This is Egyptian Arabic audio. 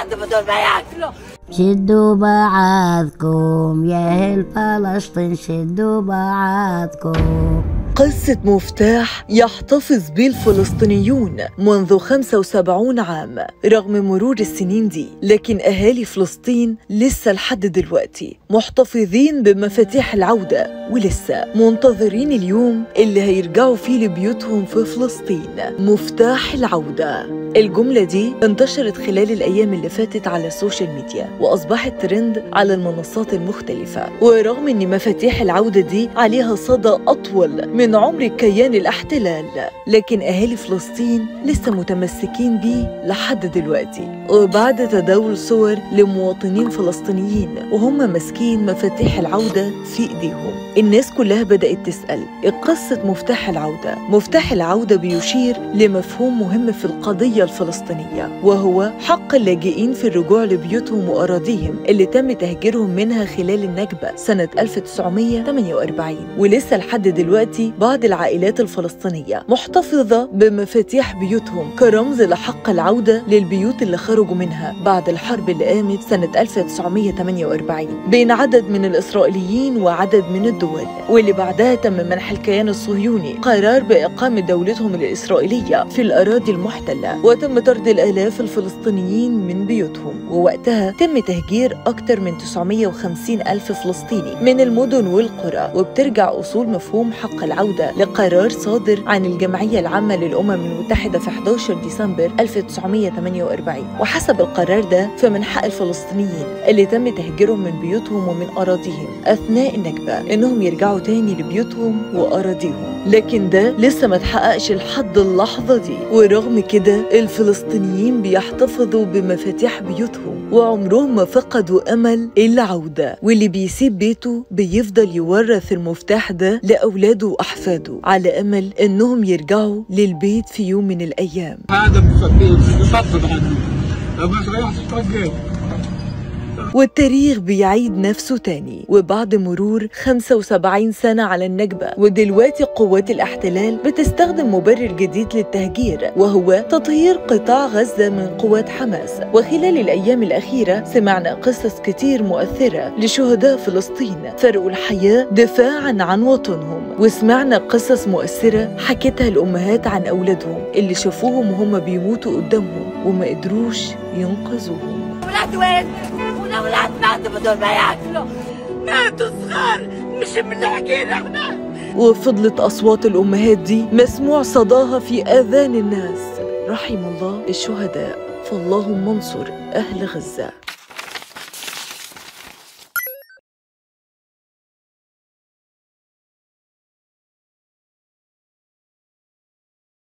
بعض بدون ما ياكلوا شدوا بعضكم يا أهل فلسطين شدوا بعضكم قصة مفتاح يحتفظ به الفلسطينيون منذ 75 عام رغم مرور السنين دي لكن أهالي فلسطين لسه لحد دلوقتي محتفظين بمفاتيح العودة ولسه منتظرين اليوم اللي هيرجعوا فيه لبيوتهم في فلسطين مفتاح العودة الجملة دي انتشرت خلال الأيام اللي فاتت على السوشيال ميديا وأصبحت ترند على المنصات المختلفة ورغم أن مفاتيح العودة دي عليها صدى أطول من عمر كيان الاحتلال لكن أهالي فلسطين لسه متمسكين بيه لحد دلوقتي وبعد تداول صور لمواطنين فلسطينيين وهم ماسكين مفاتيح العودة في إيديهم الناس كلها بدأت تسأل إيه قصة مفتاح العودة مفتاح العودة بيشير لمفهوم مهم في القضية الفلسطينية وهو حق اللاجئين في الرجوع لبيوتهم وأراضيهم اللي تم تهجيرهم منها خلال النكبة سنة 1948 ولسه لحد دلوقتي بعض العائلات الفلسطينية محتفظة بمفاتيح بيوتهم كرمز لحق العودة للبيوت اللي خرجوا منها بعد الحرب اللي قامت سنة 1948 بين عدد من الإسرائيليين وعدد من الدول واللي بعدها تم منح الكيان الصهيوني قرار بإقامة دولتهم الإسرائيلية في الأراضي المحتلة وتم طرد الآلاف الفلسطينيين من بيوتهم ووقتها تم تهجير أكثر من 950 ألف فلسطيني من المدن والقرى وبترجع أصول مفهوم حق العودة لقرار صادر عن الجمعية العامة للأمم المتحدة في 11 ديسمبر 1948 وحسب القرار ده فمن حق الفلسطينيين اللي تم تهجيرهم من بيوتهم ومن أراضيهم أثناء النكبة إنهم يرجعوا تاني لبيوتهم وأراضيهم لكن ده لسه ما تحققش لحد اللحظة دي ورغم كده الفلسطينيين بيحتفظوا بمفاتيح بيوتهم وعمرهم ما فقدوا أمل العودة واللي بيسيب بيته بيفضل يورث المفتاح ده لأولاده وأحفاده على أمل إنهم يرجعوا للبيت في يوم من الأيام هذا بيفضل عنه بس رايح تتوقف والتاريخ بيعيد نفسه تاني وبعد مرور 75 سنة على النكبة ودلوقتي قوات الاحتلال بتستخدم مبرر جديد للتهجير وهو تطهير قطاع غزة من قوات حماس وخلال الأيام الأخيرة سمعنا قصص كتير مؤثرة لشهداء فلسطين فرقوا الحياة دفاعا عن وطنهم وسمعنا قصص مؤثرة حكتها الأمهات عن أولادهم اللي شافوهم وهم بيموتوا قدامهم وما قدروش ينقذوهم ولاد وين؟ والأولاد ماتوا بدون ما ياكلوا ماتوا صغار مش بنحكي احنا وفضلت أصوات الأمهات دي مسموع صداها في آذان الناس رحم الله الشهداء فاللهم انصر أهل غزة